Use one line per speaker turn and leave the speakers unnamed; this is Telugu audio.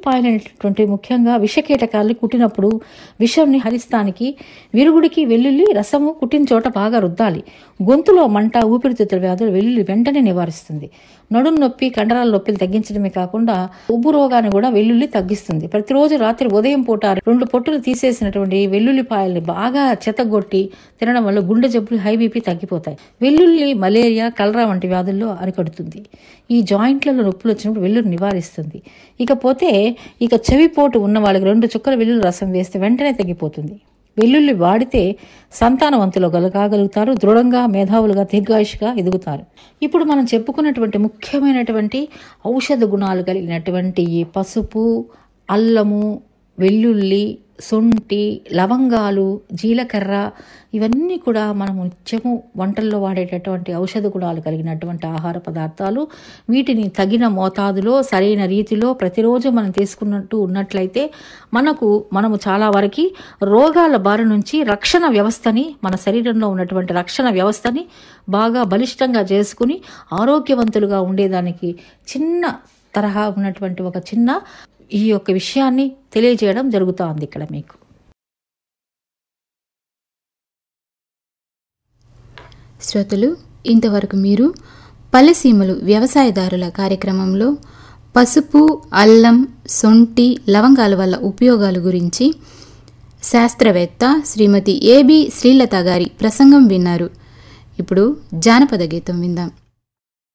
వెల్లుల్లిపాయలు అనేటటువంటి ముఖ్యంగా విషకీటకాలు కుట్టినప్పుడు విషంని హరిస్తానికి విరుగుడికి వెల్లుల్లి రసము కుట్టిన చోట బాగా రుద్దాలి గొంతులో మంట ఊపిరితిత్తుల వ్యాధులు వెల్లుల్లి వెంటనే నివారిస్తుంది నడుము నొప్పి కండరాల నొప్పిని తగ్గించడమే కాకుండా ఉబ్బు రోగాన్ని కూడా వెల్లుల్లి తగ్గిస్తుంది ప్రతిరోజు రాత్రి ఉదయం పూట రెండు పొట్టులు తీసేసినటువంటి వెల్లుల్లిపాయల్ని బాగా చెతగొట్టి తినడం వల్ల గుండె జబ్బులు హై బీపీ తగ్గిపోతాయి వెల్లుల్లి మలేరియా కలరా వంటి వ్యాధుల్లో అరికడుతుంది ఈ జాయింట్లలో నొప్పులు వచ్చినప్పుడు వెల్లుల్లి నివారిస్తుంది ఇకపోతే ఇక చెవిపోటు ఉన్న వాళ్ళకి రెండు చుక్కల వెల్లుల్లి రసం వేస్తే వెంటనే తగ్గిపోతుంది వెల్లుల్లి వాడితే సంతానవంతులు కాగలుగుతారు దృఢంగా మేధావులుగా దీర్ఘాయుషుగా ఎదుగుతారు ఇప్పుడు మనం చెప్పుకున్నటువంటి ముఖ్యమైనటువంటి ఔషధ గుణాలు కలిగినటువంటి ఈ పసుపు అల్లము వెల్లుల్లి సొంటి లవంగాలు జీలకర్ర ఇవన్నీ కూడా మనం నిత్యము వంటల్లో వాడేటటువంటి ఔషధ గుణాలు కలిగినటువంటి ఆహార పదార్థాలు వీటిని తగిన మోతాదులో సరైన రీతిలో ప్రతిరోజు మనం తీసుకున్నట్టు ఉన్నట్లయితే మనకు మనము చాలా వరకు రోగాల బారి నుంచి రక్షణ వ్యవస్థని మన శరీరంలో ఉన్నటువంటి రక్షణ వ్యవస్థని బాగా బలిష్టంగా చేసుకుని ఆరోగ్యవంతులుగా ఉండేదానికి చిన్న తరహా ఉన్నటువంటి ఒక చిన్న ఈ యొక్క విషయాన్ని తెలియజేయడం జరుగుతోంది ఇక్కడ మీకు
శ్రోతలు ఇంతవరకు మీరు పల్లెసీమలు వ్యవసాయదారుల కార్యక్రమంలో పసుపు అల్లం సొంటి లవంగాల వల్ల ఉపయోగాల గురించి శాస్త్రవేత్త శ్రీమతి ఏబి శ్రీలత గారి ప్రసంగం విన్నారు ఇప్పుడు జానపద గీతం విందాం